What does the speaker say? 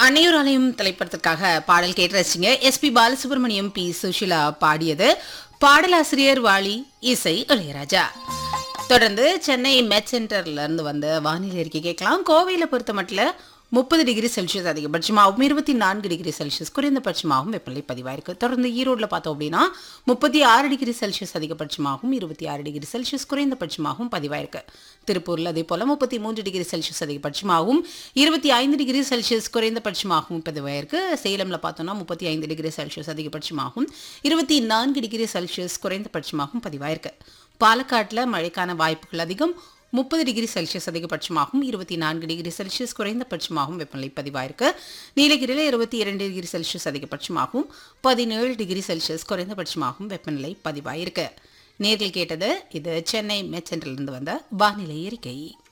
அன்னையூர் ஆலயம் திரைப்படத்திற்காக பாடல் கேட்டு ரசிங்க எஸ்பி பாலசுப்ரமணியம் பி சுஷிலா பாடியது பாடலாசிரியர் வாலி இசை இளையராஜா தொடர்ந்து சென்னை மெட் சென்டர்ல இருந்து வந்த வானிலை அறிக்கை கேட்கலாம் கோவையில பொறுத்த மட்டும் முப்பது டிகிரி செல்சியஸ் அதிகபட்சமாகவும் இருபத்தி நான்கு டிகிரி செல்சியஸ் குறைந்தபட்சமாகவும் வெப்பநிலை பதிவாயிருக்கு தொடர்ந்து ஈரோட்டில் பார்த்தோம் அப்படின்னா முப்பத்தி ஆறு டிகிரி செல்சியஸ் அதிகபட்சமாகவும் இருபத்தி ஆறு டிகிரி செல்சியஸ் குறைந்தபட்சமாகவும் பதிவாயிருக்கு திருப்பூரில் அதே போல முப்பத்தி மூன்று டிகிரி செல்சியஸ் அதிகபட்சமாகவும் இருபத்தி ஐந்து டிகிரி செல்சியஸ் குறைந்தபட்சமாகவும் பதிவாயிருக்கு சேலம்ல பார்த்தோம்னா முப்பத்தி ஐந்து டிகிரி செல்சியஸ் அதிகபட்சமாகவும் இருபத்தி நான்கு டிகிரி செல்சியஸ் குறைந்தபட்சமாகவும் பதிவாயிருக்கு பாலக்காட்டில் மழைக்கான வாய்ப்புகள் அதிகம் முப்பது டிகிரி செல்சியஸ் அதிகபட்சமாகவும் இருபத்தி நான்கு டிகிரி செல்சியஸ் குறைந்தபட்சமாகவும் வெப்பநிலை பதிவாயிருக்கு நீலகிரியில் இருபத்தி இரண்டு டிகிரி செல்சியஸ் அதிகபட்சமாகவும் பதினேழு டிகிரி செல்சியஸ் குறைந்தபட்சமாகவும் வெப்பநிலை பதிவாயிருக்கு நேரில் கேட்டது இது சென்னை மெட் சென்டரிலிருந்து வந்த வானிலை அறிக்கை